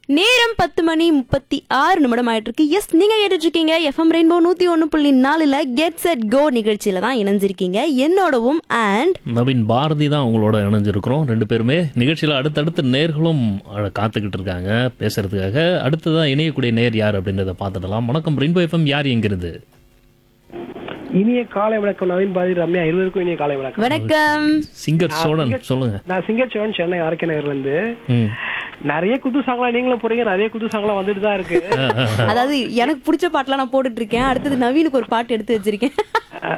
நேரம் பத்து மணி முப்பத்தி ஆறு நிமிடம் ஆயிட்டு இருக்கு எஸ் நீங்க கேட்டுட்டு இருக்கீங்க எஃப்எம் ரெயின்போ நூத்தி ஒன்னு புள்ளி நாலுல கெட் செட் கோ நிகழ்ச்சியில தான் இணைஞ்சிருக்கீங்க என்னோடவும் அண்ட் நவீன் பாரதி தான் உங்களோட இணைஞ்சிருக்கிறோம் ரெண்டு பேருமே நிகழ்ச்சியில் அடுத்தடுத்து நேர்களும் அஹ், காத்துக்கிட்டு இருக்காங்க பேசுறதுக்காக அடுத்ததான் இணையக்கூடிய நேர் யார் அப்படின்றத பார்த்துடலாம் வணக்கம் ரெயின்போ எஃப்எம் யார் எங்கிறது இனிய காலை வணக்கம் நவீன் பாதி ரம்யா இருவருக்கும் இனிய காலை வணக்கம் வணக்கம் சிங்கர் சோழன் சொல்லுங்க நான் சிங்கர் சிவன் சென்னை ஆர்கே நகர்ல இருந்து ம் நிறைய குத்து சாங்லாம் நீங்களும் போறீங்க நிறைய குத்து சாங்லாம் வந்துட்டு தான் இருக்கு அதாவது எனக்கு பிடிச்ச பாட்டுலாம் நான் போட்டுட்டு இருக்கேன் அடுத்தது நவீனுக்கு ஒரு பாட்டு எடுத்து வச்சிருக்கேன்